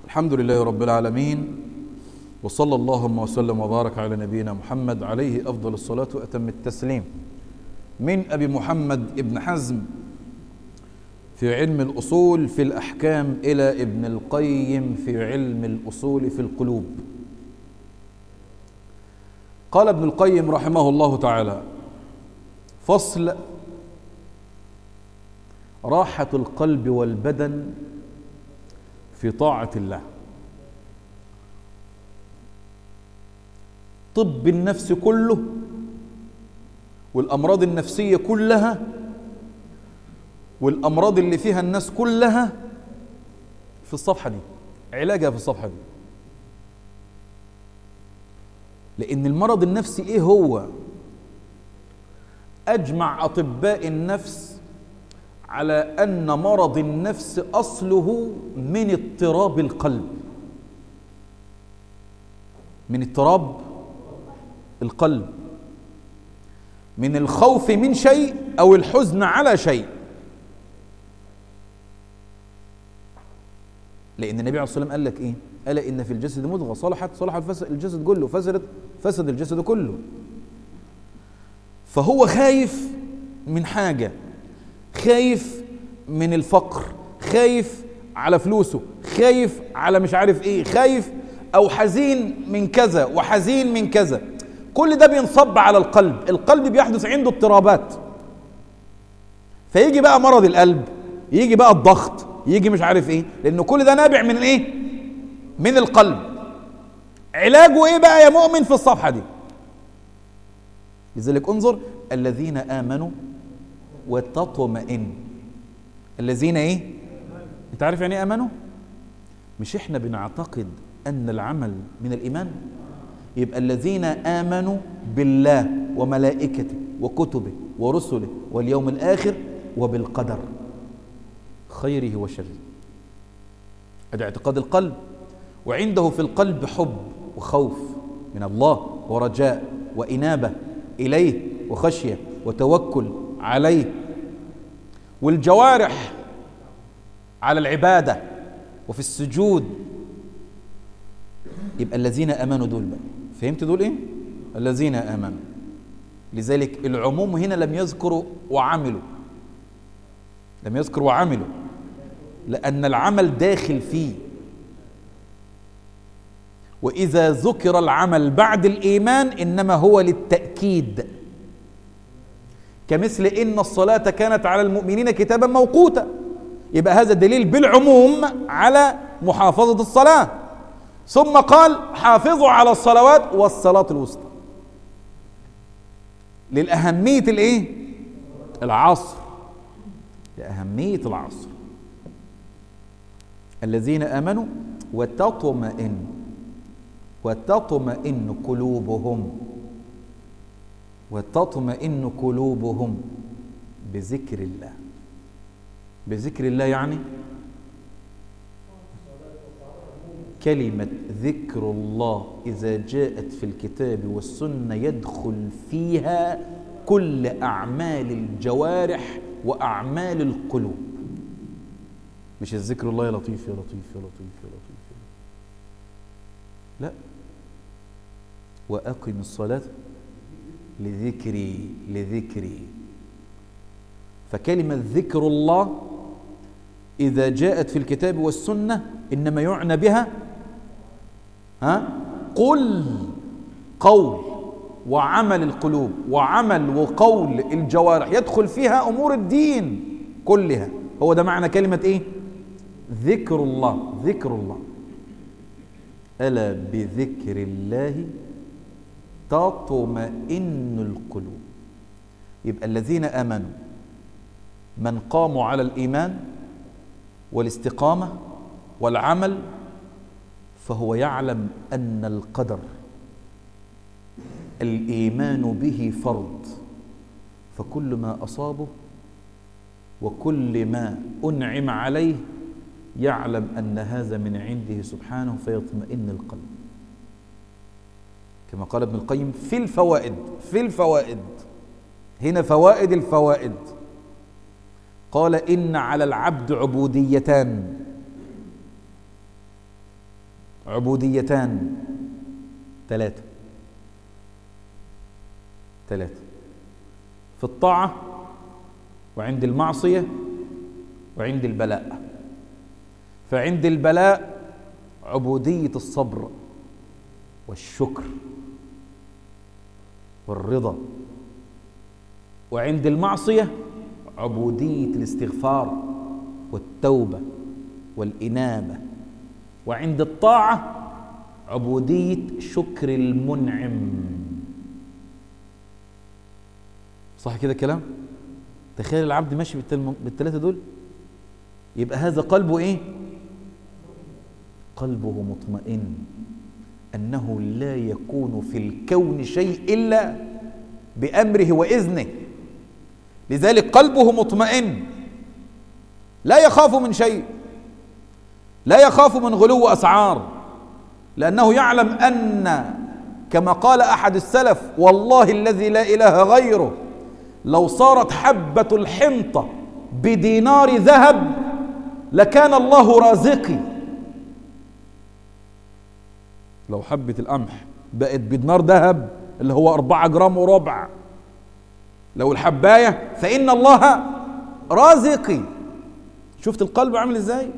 الحمد لله رب العالمين وصلى اللهم وسلم وبارك على نبينا محمد عليه افضل الصلاه واتم التسليم من ابي محمد ابن حزم في علم الاصول في الاحكام الى ابن القيم في علم الاصول في القلوب قال ابن القيم رحمه الله تعالى فصل راحه القلب والبدن في طاعه الله طب النفس كله والامراض النفسيه كلها والامراض اللي فيها الناس كلها في الصفحه دي علاجها في الصفحه دي لان المرض النفسي ايه هو اجمع اطباء النفس على ان مرض النفس اصله من اضطراب القلب من اضطراب القلب من الخوف من شيء او الحزن على شيء لان النبي عليه الصلاه والسلام قال لك ايه قال ان في الجسد مضغه صلحت صلح الجسد كله فسدت فسد الجسد كله فهو خايف من حاجه خايف من الفقر خايف على فلوسه خايف على مش عارف ايه خايف او حزين من كذا وحزين من كذا كل ده بينصب على القلب القلب بيحدث عنده اضطرابات فيجي بقى مرض القلب يجي بقى الضغط يجي مش عارف ايه لان كل ده نابع من ايه من القلب علاجه ايه بقى يا مؤمن في الصفحه دي لذلك انظر الذين امنوا وتطمئن الذين ايه انت عارف يعني ايه امنوا مش احنا بنعتقد ان العمل من الايمان يبقى الذين امنوا بالله وملائكته وكتبه ورسله واليوم الاخر وبالقدر خيره وشره هذا اعتقاد القلب وعنده في القلب حب وخوف من الله ورجاء وانابه اليه وخشيه وتوكل عليه والجوارح على العباده وفي السجود يبقى الذين امنوا دول بقى فهمت دول ايه الذين امنوا لذلك العموم هنا لم يذكروا وعملوا لم يذكر وعملوا لأن العمل داخل فيه وإذا ذكر العمل بعد الإيمان إنما هو للتأكيد كمثل إن الصلاة كانت على المؤمنين كتابا موقوتا يبقى هذا دليل بالعموم على محافظة الصلاة ثم قال حافظوا على الصلوات والصلاة الوسطى للأهمية الإيه؟ العصر لأهمية العصر الذين امنوا وتطمئن وتطمئن قلوبهم وتطمئن قلوبهم بذكر الله بذكر الله يعني كلمة ذكر الله إذا جاءت في الكتاب والسنة يدخل فيها كل أعمال الجوارح وأعمال القلوب مش الذكر الله يا لطيف يا لطيف يا لطيف يا لطيف يا لطيف لا وأقم الصلاة لذكري لذكري فكلمة ذكر الله إذا جاءت في الكتاب والسنة إنما يعنى بها ها قل قول وعمل القلوب وعمل وقول الجوارح يدخل فيها أمور الدين كلها هو ده معنى كلمة إيه ذكر الله ذكر الله ألا بذكر الله تطمئن القلوب يبقى الذين آمنوا من قاموا على الإيمان والاستقامة والعمل فهو يعلم أن القدر الإيمان به فرض فكل ما أصابه وكل ما أنعم عليه يعلم أن هذا من عنده سبحانه فيطمئن القلب كما قال ابن القيم في الفوائد في الفوائد هنا فوائد الفوائد قال إن على العبد عبوديتان عبوديتان ثلاثة ثلاثة في الطاعة وعند المعصية وعند البلاء فعند البلاء عبودية الصبر والشكر والرضا وعند المعصية عبودية الاستغفار والتوبة والإنابة وعند الطاعة عبودية شكر المنعم صح كده كلام تخيل العبد ماشي بالثلاثة دول يبقى هذا قلبه ايه قلبه مطمئن أنه لا يكون في الكون شيء إلا بأمره وإذنه لذلك قلبه مطمئن لا يخاف من شيء لا يخاف من غلو أسعار لأنه يعلم أن كما قال أحد السلف والله الذي لا إله غيره لو صارت حبة الحنطة بدينار ذهب لكان الله رازقي لو حبة القمح بقت بدينار ذهب اللي هو أربعة جرام وربع لو الحباية فإن الله رازقي شفت القلب عامل ازاي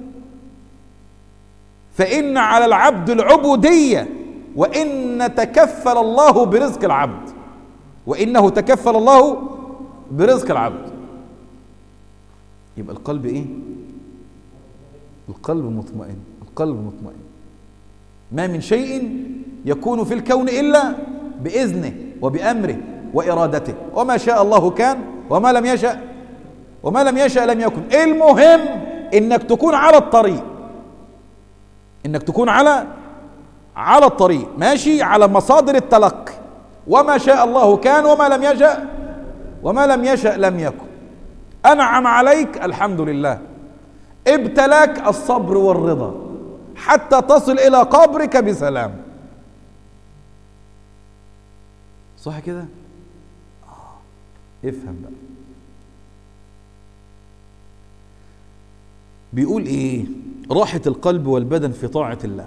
فإن على العبد العبودية وإن تكفل الله برزق العبد وإنه تكفل الله برزق العبد يبقى القلب إيه القلب مطمئن القلب مطمئن ما من شيء يكون في الكون إلا بإذنه وبأمره وإرادته وما شاء الله كان وما لم يشأ وما لم يشأ لم يكن المهم إنك تكون على الطريق إنك تكون على على الطريق ماشي على مصادر التلقي وما شاء الله كان وما لم يشأ وما لم يشأ لم يكن أنعم عليك الحمد لله ابتلاك الصبر والرضا حتى تصل إلى قبرك بسلام صح كده آه. افهم بقى بيقول ايه راحة القلب والبدن في طاعة الله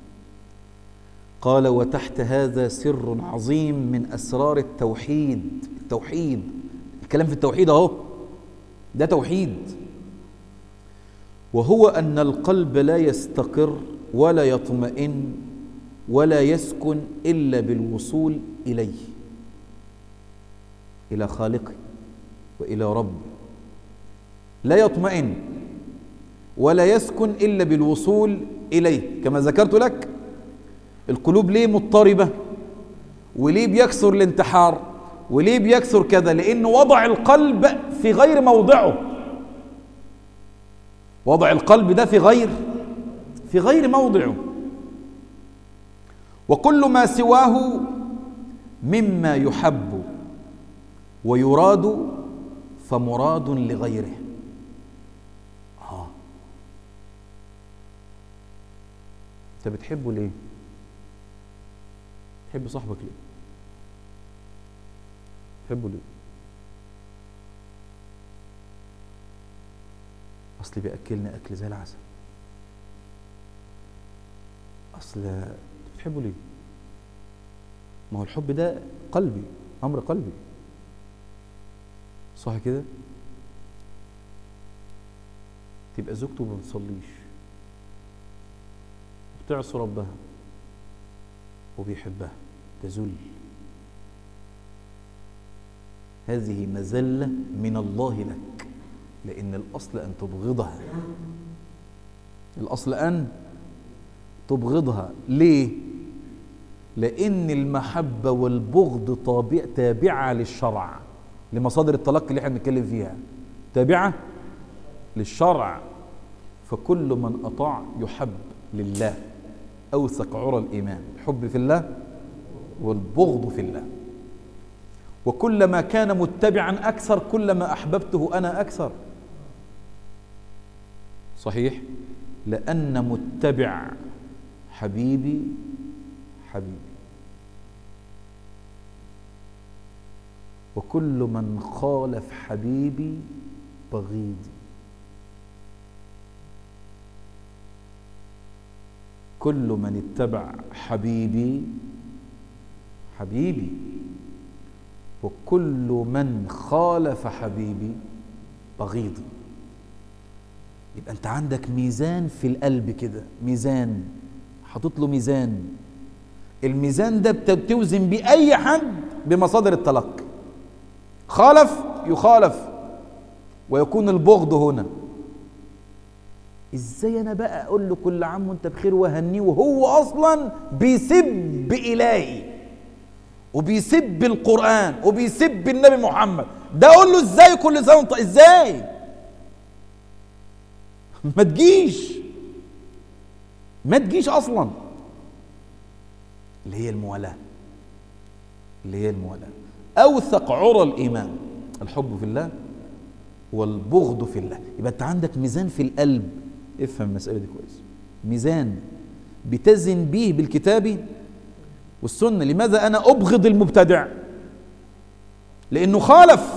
قال وتحت هذا سر عظيم من أسرار التوحيد التوحيد الكلام في التوحيد اهو ده توحيد وهو أن القلب لا يستقر ولا يطمئن ولا يسكن إلا بالوصول إليه إلى خالقه وإلى ربه لا يطمئن ولا يسكن إلا بالوصول إليه كما ذكرت لك القلوب ليه مضطربة وليه بيكثر الانتحار وليه بيكثر كذا لأن وضع القلب في غير موضعه وضع القلب ده في غير في غير موضعه وكل ما سواه مما يحب ويراد فمراد لغيره اه انت بتحبه ليه تحب صاحبك ليه تحبه ليه اصل بياكلنا اكل زي العسل اصل بتحبه ليه ما هو الحب ده قلبي امر قلبي صح كده تبقى زوجته ما بتصليش وبتعصي ربها وبيحبها تذل هذه مذلة من الله لك لأن الأصل أن تبغضها الأصل أن تبغضها ليه؟ لأن المحبة والبغض طابع تابعة للشرع لمصادر التلقي اللي احنا بنتكلم فيها تابعة للشرع فكل من أطاع يحب لله أوثق عرى الإيمان الحب في الله والبغض في الله وكلما كان متبعا أكثر كلما أحببته أنا أكثر صحيح لأن متبع حبيبي حبيبي وكل من خالف حبيبي بغيضي كل من اتبع حبيبي حبيبي وكل من خالف حبيبي بغيضي يبقى انت عندك ميزان في القلب كده ميزان حاطط له ميزان الميزان ده بتوزن بيه اي حد بمصادر التلقي خالف يخالف ويكون البغض هنا ازاي انا بقى اقول له كل عام وانت بخير وهنيه وهو اصلا بيسب الهي وبيسب القران وبيسب النبي محمد ده اقول له ازاي كل سنه وانت ازاي ما تجيش ما تجيش اصلا اللي هي الموالاه اللي هي الموالاه اوثق عرى الايمان الحب في الله والبغض في الله يبقى انت عندك ميزان في القلب افهم المساله دي كويس ميزان بتزن به بالكتاب والسنه لماذا انا ابغض المبتدع لانه خالف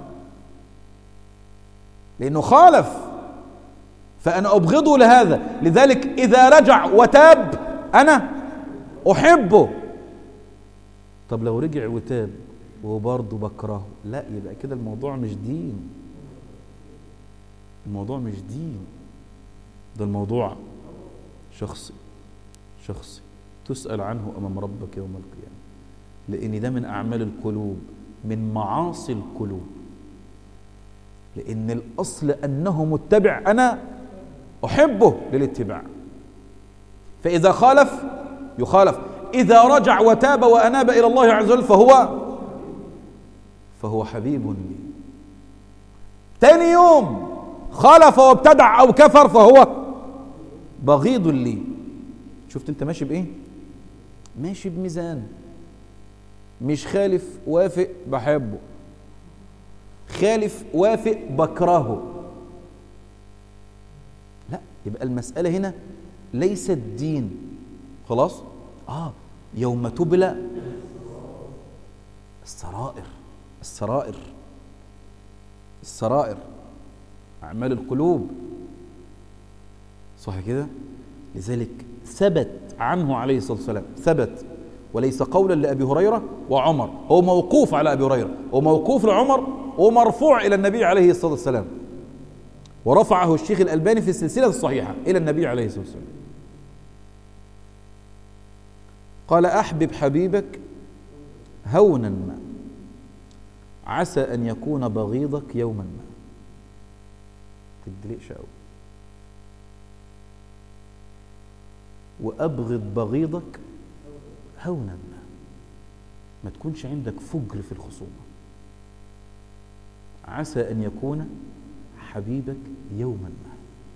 لانه خالف فانا ابغضه لهذا لذلك اذا رجع وتاب انا احبه طب لو رجع وتاب وبرضه بكرهه لا يبقى كده الموضوع مش دين الموضوع مش دين ده الموضوع شخصي شخصي تسأل عنه أمام ربك يوم القيامة لأن ده من أعمال القلوب من معاصي القلوب لأن الأصل أنه متبع أنا أحبه للاتباع فإذا خالف يخالف إذا رجع وتاب وأناب إلى الله عز وجل فهو فهو حبيب لي تاني يوم خالف وابتدع أو كفر فهو بغيض لي شفت انت ماشي بايه ماشي بميزان مش خالف وافق بحبه خالف وافق بكرهه لا يبقى المسألة هنا ليست دين خلاص اه يوم تبلى السرائر السرائر السرائر أعمال القلوب صح كده لذلك ثبت عنه عليه الصلاة والسلام ثبت وليس قولا لأبي هريرة وعمر هو موقوف على أبي هريرة وموقوف لعمر ومرفوع إلى النبي عليه الصلاة والسلام ورفعه الشيخ الألباني في السلسلة الصحيحة إلى النبي عليه الصلاة والسلام قال أحبب حبيبك هونا ما عسى أن يكون بغيضك يوما ما تدلقش قوي وأبغض بغيضك هونا ما ما تكونش عندك فجر في الخصومة عسى أن يكون حبيبك يوما ما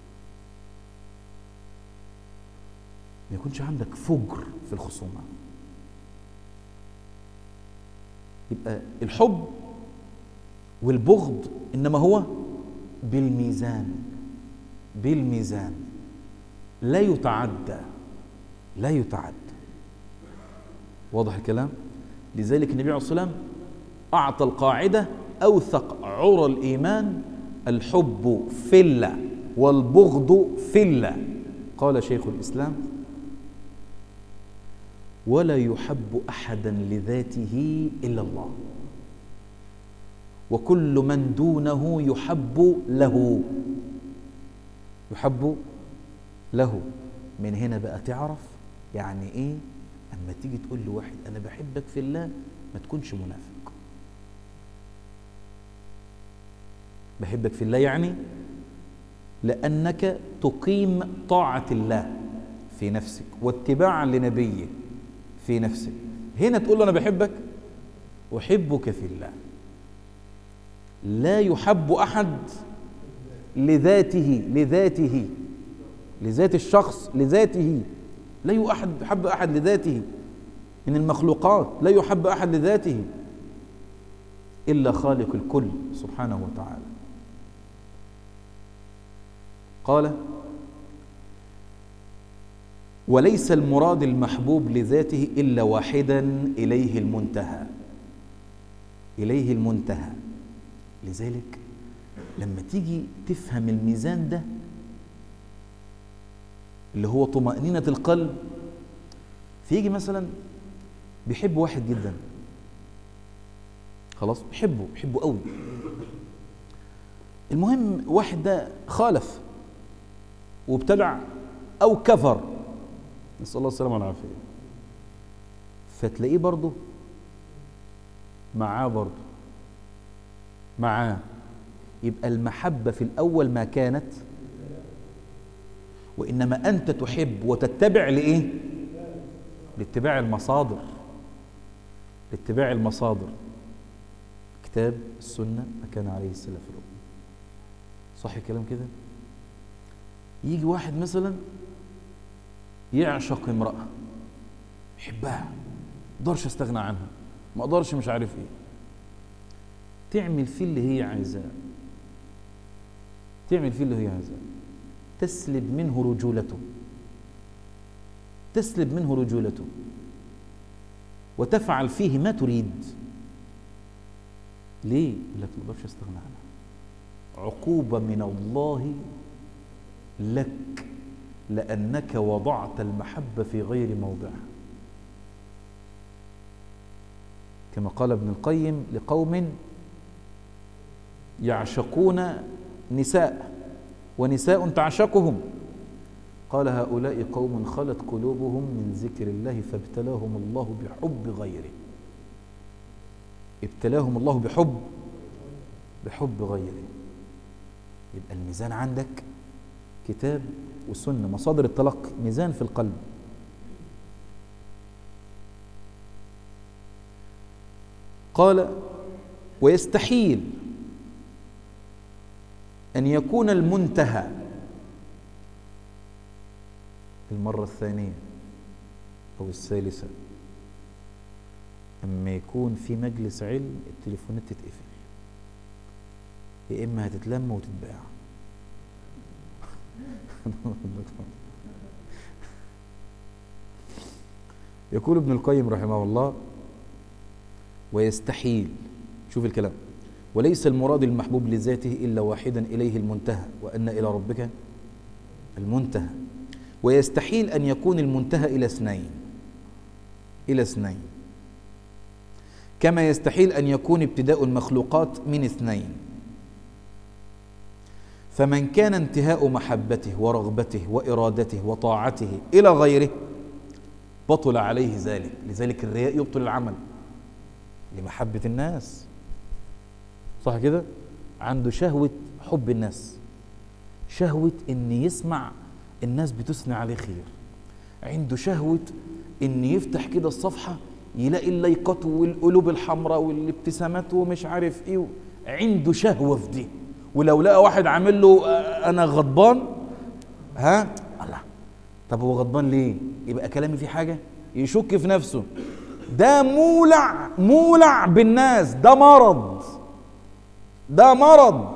ما يكونش عندك فجر في الخصومة يبقى الحب والبغض إنما هو بالميزان بالميزان لا يتعدى لا يتعدى واضح الكلام لذلك النبي عليه الصلاة والسلام أعطى القاعدة أوثق عرى الإيمان الحب في الله والبغض في الله قال شيخ الإسلام ولا يحب أحدا لذاته إلا الله وكل من دونه يحب له يحب له من هنا بقى تعرف يعني ايه اما تيجي تقول لواحد انا بحبك في الله ما تكونش منافق بحبك في الله يعني لانك تقيم طاعه الله في نفسك واتباعا لنبيه في نفسك هنا تقول له انا بحبك احبك في الله لا يحب احد لذاته لذاته لذات الشخص لذاته لا يحب يحب احد لذاته من المخلوقات لا يحب احد لذاته الا خالق الكل سبحانه وتعالى قال وليس المراد المحبوب لذاته الا واحدا اليه المنتهى اليه المنتهى لذلك لما تيجي تفهم الميزان ده اللي هو طمأنينة القلب فيجي مثلا بيحب واحد جدا خلاص بيحبه بيحبه قوي المهم واحد ده خالف وابتدع او كفر نسال الله السلامه والعافيه فتلاقيه برضه معاه برضه معاه يبقى المحبه في الاول ما كانت وانما انت تحب وتتبع لايه لاتباع المصادر لاتباع المصادر كتاب السنه ما كان عليه السلف الأول صح الكلام كده يجي واحد مثلا يعشق امرأة يحبها ما اقدرش استغنى عنها ما اقدرش مش عارف ايه تعمل فيه اللي هي عايزاه تعمل فيه اللي هي عايزاه تسلب منه رجولته تسلب منه رجولته وتفعل فيه ما تريد ليه؟ يقول لك ما اقدرش استغنى عنها عقوبة من الله لك لأنك وضعت المحبة في غير موضعها كما قال ابن القيم لقوم يعشقون نساء ونساء تعشقهم قال هؤلاء قوم خلت قلوبهم من ذكر الله فابتلاهم الله بحب غيره ابتلاهم الله بحب بحب غيره يبقى الميزان عندك كتاب وسنة مصادر التلقي ميزان في القلب قال ويستحيل أن يكون المنتهى المرة الثانية أو الثالثة أما يكون في مجلس علم التليفونات تتقفل يا إما هتتلم وتتباع يقول ابن القيم رحمه الله ويستحيل شوف الكلام وليس المراد المحبوب لذاته إلا واحدا إليه المنتهى وأن إلى ربك المنتهى ويستحيل أن يكون المنتهى إلى اثنين إلى اثنين كما يستحيل أن يكون ابتداء المخلوقات من اثنين فمن كان انتهاء محبته ورغبته وإرادته وطاعته إلى غيره بطل عليه ذلك لذلك الرياء يبطل العمل لمحبة الناس صح كده عنده شهوة حب الناس شهوة ان يسمع الناس بتثني عليه خير عنده شهوة ان يفتح كده الصفحة يلاقي اللايكات والقلوب الحمراء والابتسامات ومش عارف ايه عنده شهوة في دي ولو لقى واحد عامل له انا غضبان ها الله طب هو غضبان ليه يبقى كلامي فيه حاجة يشك في نفسه ده مولع مولع بالناس ده مرض ده مرض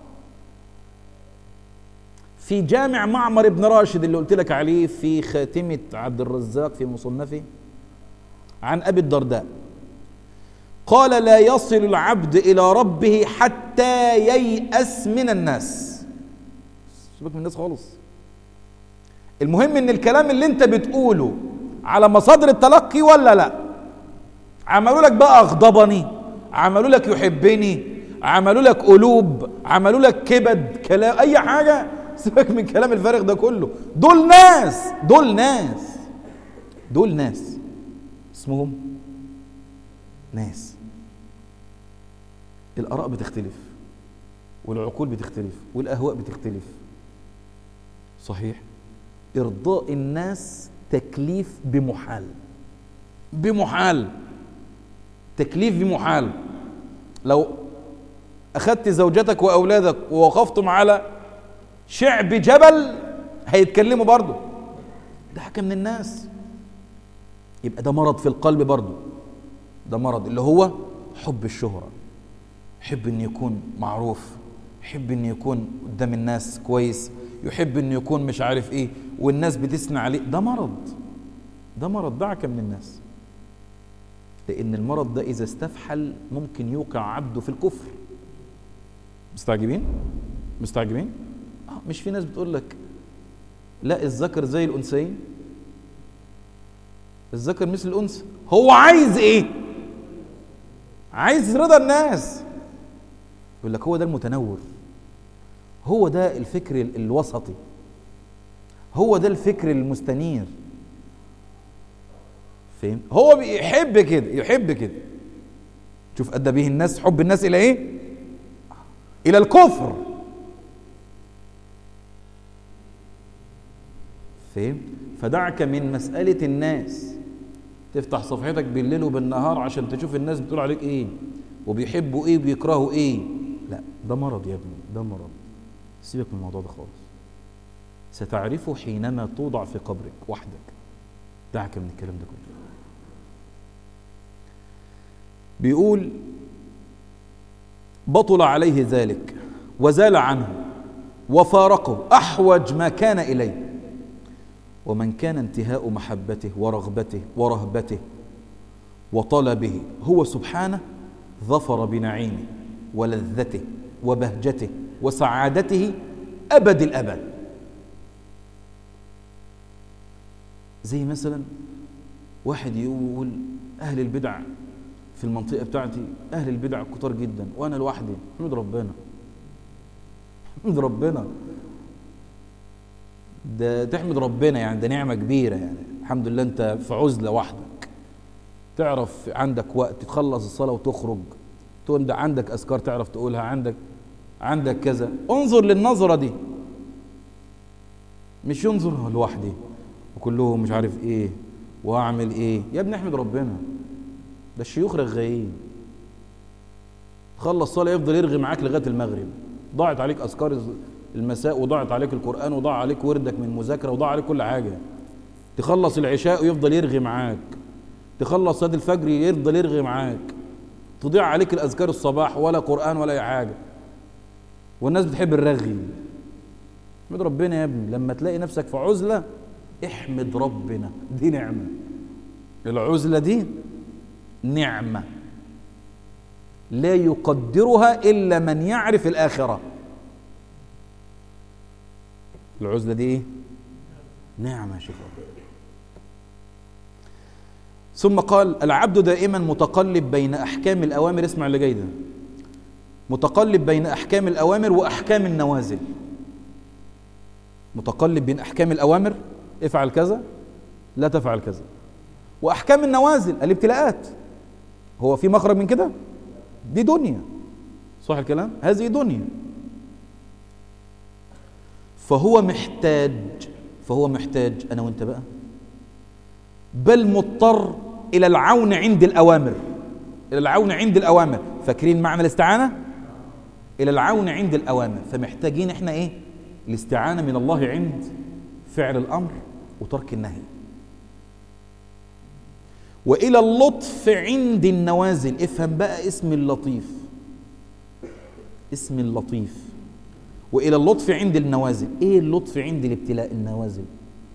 في جامع معمر بن راشد اللي قلت لك عليه في خاتمة عبد الرزاق في مصنفه عن أبي الدرداء قال لا يصل العبد إلى ربه حتى ييأس من الناس سيبك من الناس خالص المهم ان الكلام اللي انت بتقوله على مصادر التلقي ولا لا عملوا لك بقى اغضبني عملوا لك يحبني عملوا لك قلوب عملوا لك كبد كلام اي حاجه سيبك من كلام الفارغ ده كله دول ناس دول ناس دول ناس اسمهم ناس الاراء بتختلف والعقول بتختلف والاهواء بتختلف صحيح ارضاء الناس تكليف بمحال بمحال تكليف بمحال لو أخذت زوجتك وأولادك ووقفتم على شعب جبل هيتكلموا برضه ده حاجة من الناس يبقى ده مرض في القلب برضه ده مرض اللي هو حب الشهرة يحب أن يكون معروف يحب أن يكون قدام الناس كويس يحب أن يكون مش عارف إيه والناس بتثنى عليه ده مرض ده مرض دعك من الناس لأن المرض ده إذا استفحل ممكن يوقع عبده في الكفر مستعجبين؟ مستعجبين؟ آه مش في ناس بتقول لك لا الذكر زي الانثيين الذكر مثل الانثى هو عايز ايه عايز رضا الناس يقول لك هو ده المتنور هو ده الفكر الوسطي هو ده الفكر المستنير فهم هو بيحب كده يحب كده شوف أدى به الناس حب الناس إلى إيه إلى الكفر فهم فدعك من مسألة الناس تفتح صفحتك بالليل وبالنهار عشان تشوف الناس بتقول عليك ايه وبيحبوا ايه وبيكرهوا ايه لا ده مرض يا ابني ده مرض سيبك من الموضوع ده خالص ستعرفه حينما توضع في قبرك وحدك دعك من الكلام ده كله بيقول بطل عليه ذلك وزال عنه وفارقه احوج ما كان اليه ومن كان انتهاء محبته ورغبته ورهبته وطلبه هو سبحانه ظفر بنعيمه ولذته وبهجته وسعادته ابد الابد زي مثلا واحد يقول اهل البدع في المنطقه بتاعتي اهل البدع كتار جدا وانا لوحدي احمد ربنا احمد ربنا ده تحمد ربنا يعني ده نعمة كبيرة يعني الحمد لله أنت في عزلة وحدك تعرف عندك وقت تخلص الصلاة وتخرج تقول ده عندك أذكار تعرف تقولها عندك عندك كذا انظر للنظرة دي مش ينظر لوحدي وكلهم مش عارف ايه واعمل ايه يا ابني احمد ربنا ده الشيوخ رغايين خلص صلاة يفضل يرغي معاك لغاية المغرب ضاعت عليك أذكار المساء وضاعت عليك القرآن وضاع عليك وردك من مذاكرة وضاع عليك كل حاجة تخلص العشاء ويفضل يرغي معاك تخلص صلاة الفجر يفضل يرغي معاك تضيع عليك الأذكار الصباح ولا قرآن ولا أي حاجة والناس بتحب الرغي احمد ربنا يا ابني لما تلاقي نفسك في عزلة احمد ربنا دي نعمة العزلة دي نعمة لا يقدرها إلا من يعرف الآخرة العزلة دي ايه نعمة شوف ثم قال العبد دائما متقلب بين أحكام الأوامر اسمع اللي جاي ده متقلب بين أحكام الأوامر وأحكام النوازل متقلب بين أحكام الأوامر افعل كذا لا تفعل كذا وأحكام النوازل الابتلاءات هو في مخرج من كده دي دنيا صح الكلام هذه دنيا فهو محتاج فهو محتاج انا وانت بقى بل مضطر الى العون عند الاوامر الى العون عند الاوامر فاكرين معنى الاستعانه الى العون عند الاوامر فمحتاجين احنا ايه الاستعانه من الله عند فعل الامر وترك النهي والى اللطف عند النوازل افهم بقى اسم اللطيف اسم اللطيف والى اللطف عند النوازل ايه اللطف عند الابتلاء النوازل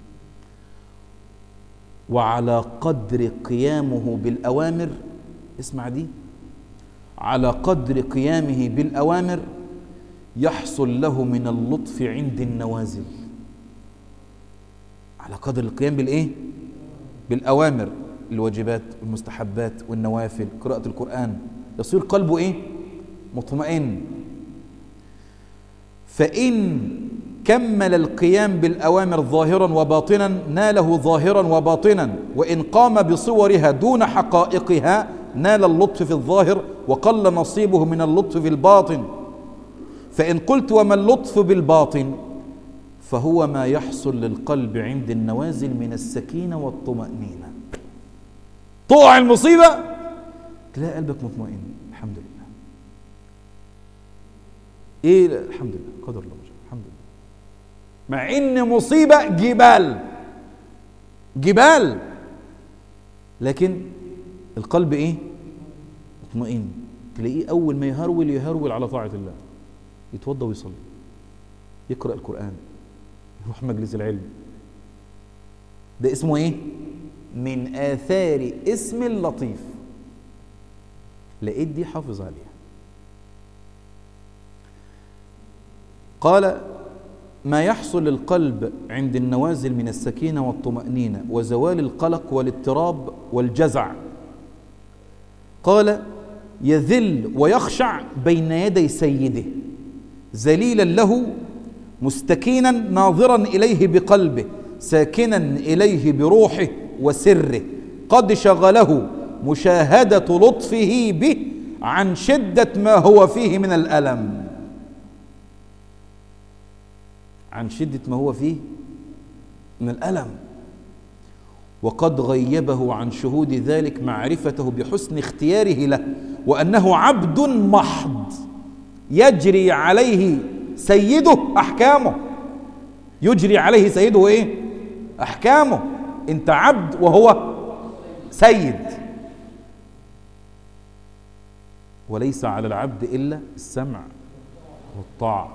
وعلى قدر قيامه بالاوامر اسمع دي على قدر قيامه بالاوامر يحصل له من اللطف عند النوازل على قدر القيام بالايه بالاوامر الواجبات والمستحبات والنوافل قراءه القران يصير قلبه ايه مطمئن فإن كمل القيام بالأوامر ظاهرا وباطنا ناله ظاهرا وباطنا وإن قام بصورها دون حقائقها نال اللطف في الظاهر وقل نصيبه من اللطف في الباطن فإن قلت وما اللطف بالباطن فهو ما يحصل للقلب عند النوازل من السكينة والطمأنينة تقع المصيبة تلاقي قلبك مطمئن الحمد لله ايه الحمد لله قدر الله الحمد لله مع ان مصيبه جبال جبال لكن القلب ايه مطمئن تلاقيه اول ما يهرول يهرول على طاعه الله يتوضا ويصلي يقرا القران يروح مجلس العلم ده اسمه ايه من اثار اسم اللطيف لقيت دي حافظ عليها قال ما يحصل للقلب عند النوازل من السكينة والطمأنينة وزوال القلق والاضطراب والجزع قال يذل ويخشع بين يدي سيده ذليلا له مستكينا ناظرا اليه بقلبه ساكنا اليه بروحه وسره قد شغله مشاهده لطفه به عن شده ما هو فيه من الالم عن شده ما هو فيه من الالم وقد غيبه عن شهود ذلك معرفته بحسن اختياره له وانه عبد محض يجري عليه سيده احكامه يجري عليه سيده ايه احكامه انت عبد وهو سيد وليس على العبد الا السمع والطاعه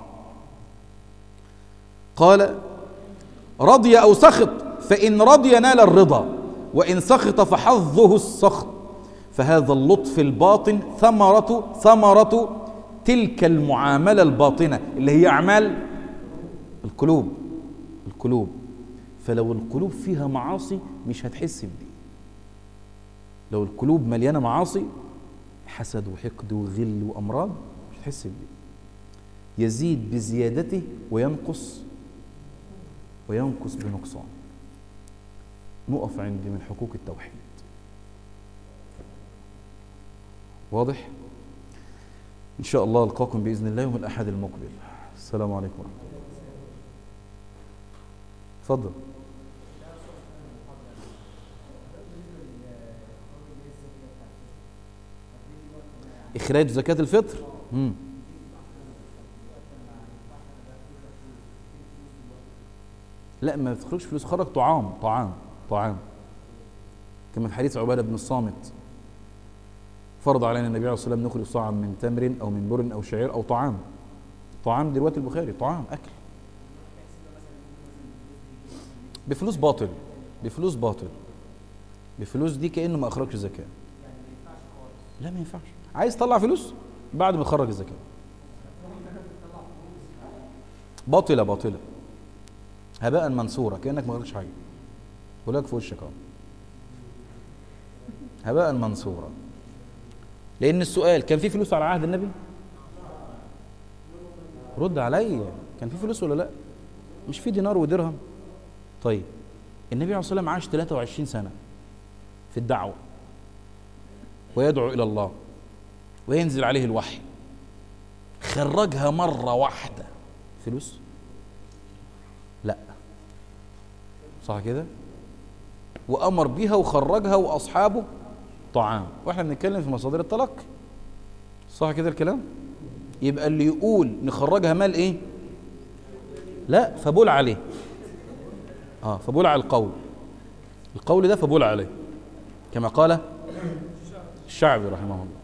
قال رضي او سخط فان رضي نال الرضا وان سخط فحظه السخط فهذا اللطف الباطن ثمرة ثمرة تلك المعاملة الباطنة اللي هي أعمال القلوب القلوب فلو القلوب فيها معاصي مش هتحس بدي لو القلوب مليانة معاصي حسد وحقد وغل وأمراض مش هتحس بدي يزيد بزيادته وينقص وينقص بنقصان نقف عند من حقوق التوحيد واضح إن شاء الله ألقاكم بإذن الله يوم الأحد المقبل السلام عليكم ورحمة الله اتفضل إخراج زكاة الفطر مم. لا ما تخرجش فلوس خرج طعام طعام طعام كما في حديث عبادة بن الصامت فرض علينا النبي عليه الصلاه والسلام نخرج صاعا من تمر او من بر او شعير او طعام طعام دي روايه البخاري طعام اكل بفلوس باطل بفلوس باطل بفلوس دي كانه ما اخرجش زكاه لا ما ينفعش عايز تطلع فلوس بعد ما تخرج الزكاه باطله باطله هباء منصورا كانك ما خرجتش حاجه بقول لك في وشك اهو هباء منصورا لان السؤال كان في فلوس على عهد النبي رد عليا كان في فلوس ولا لا مش في دينار ودرهم طيب النبي عليه الصلاه والسلام عاش 23 سنه في الدعوه ويدعو الى الله وينزل عليه الوحي خرجها مره واحده فلوس لا صح كده وامر بها وخرجها واصحابه طعام واحنا بنتكلم في مصادر التلقي صح كده الكلام يبقى اللي يقول نخرجها مال ايه لا فبول عليه اه فبول على القول القول ده فبول عليه كما قال الشعبي رحمه الله